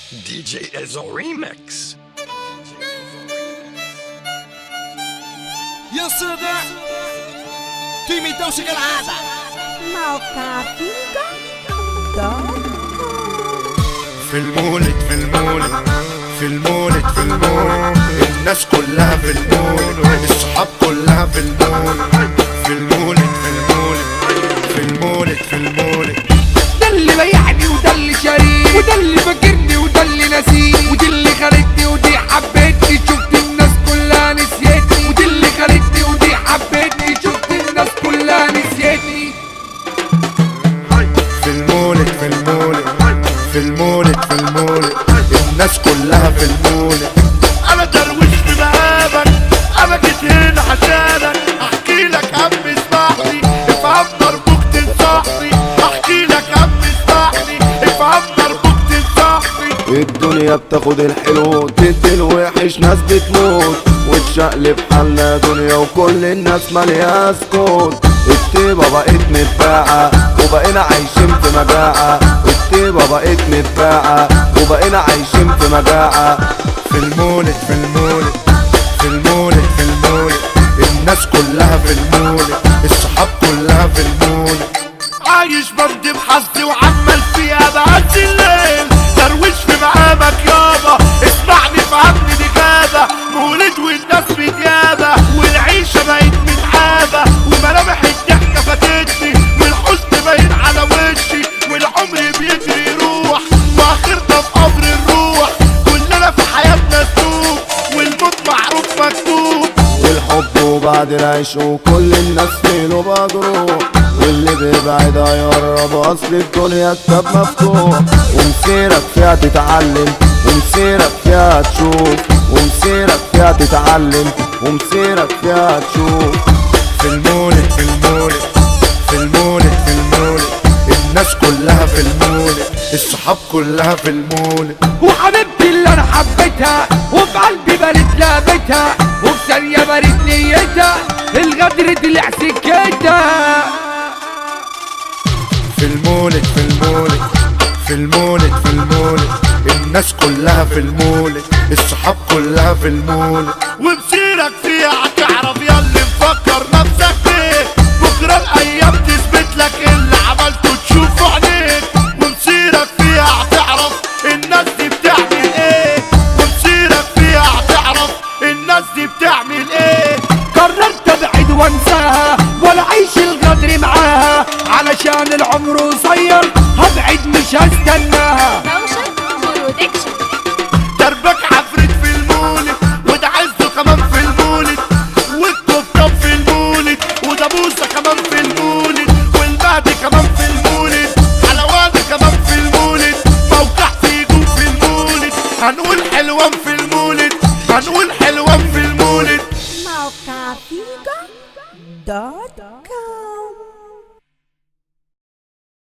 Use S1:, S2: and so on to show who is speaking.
S1: DJ Ezo Remix.
S2: يا صدع تيميتاوش كالعادة
S3: موقع فيكا دوت
S4: في المولد في المولد في المولد في المولد الناس كلها في المولد الصحاب كلها في المولد في المولد في المولد في المولد في المولد
S2: ده اللي بيعني وده اللي شاريه وده اللي فاكرني وده اللي ناسيه ودي اللي خانتني ودي حبتني شفت الناس كلها نسيتني ودي اللي خانتني ودي حبتني شفت الناس كلها نسيتني
S4: في المولد في المولد في المولد في المولد الناس كلها في المولد انا درويش في مقامك انا جيت هنا عشانك احكي لك هم اسمعني افهم ضربك تنصحني احكي لك هم اسمعني افهم ضربك تنصحني
S5: الدنيا بتاخد الحلو تدي الوحش ناس بتموت وتشقلب حالنا دنيا وكل الناس مالية سكوت الطيبة بقت متباعة وبقينا عايشين في مجاعة الطيبة بقت متباعة وبقينا عايشين في مجاعة
S4: في المولد في المولد في المولد في المولد الناس كلها في المولد الصحاب كلها في المولد عايش برد بحظي وعمال فيها بعد الليل درويش في مقامك يابا اسمعني فهمني دي غابة مولد والناس في ديابة والعيشة بقت متعابة وملامح الضحكة فاتتني والحزن باين على وشي والعمر بيجري يروح واخرنا في قبر الروح كلنا في حياتنا سوق والموت معروف مكتوب
S5: والحب وبعد العيش وكل الناس فينه مجروح واللي بيبعد هيقرب اصل الدنيا كتاب مفتوح ومسيرك فيها تتعلم ومسيرك فيها تشوف ومسيرك فيها تتعلم ومسيرك فيها تشوف
S4: في المولد في المولد في المولد في المولد الناس كلها في المولد الصحاب كلها في المولد
S2: وحبيبتي اللي انا حبيتها وفي قلبي بنت لعبتها وفي ثانية بنت نيتها الغدر طلع سكتها
S4: في المولد في المولد في المولد في المولد الناس كلها في المولد الصحاب كلها في المولد ومسيرك فيها هتعرف يا اللي مفكر نفسك بيه بكره الايام تثبت لك اللي عملته تشوفه عينيك ومسيرك فيها هتعرف الناس دي بتعمل ايه ومسيرك فيها هتعرف الناس دي بتعمل ايه
S2: قررت ابعد وانساها ولا اعيش الغدر معاها علشان العمر قصير هبعد مش هستناها
S3: دوشة برودكشن
S4: دربك عفريت في المولد وده عزه كمان في المولد والكفتة في المولد وده بوسة كمان في المولد والمهدي كمان في المولد حلواني كمان في المولد موقع فيكم في المولد هنقول حلوان في المولد هنقول حلوان في المولد
S3: موقع فيكا دوت كوم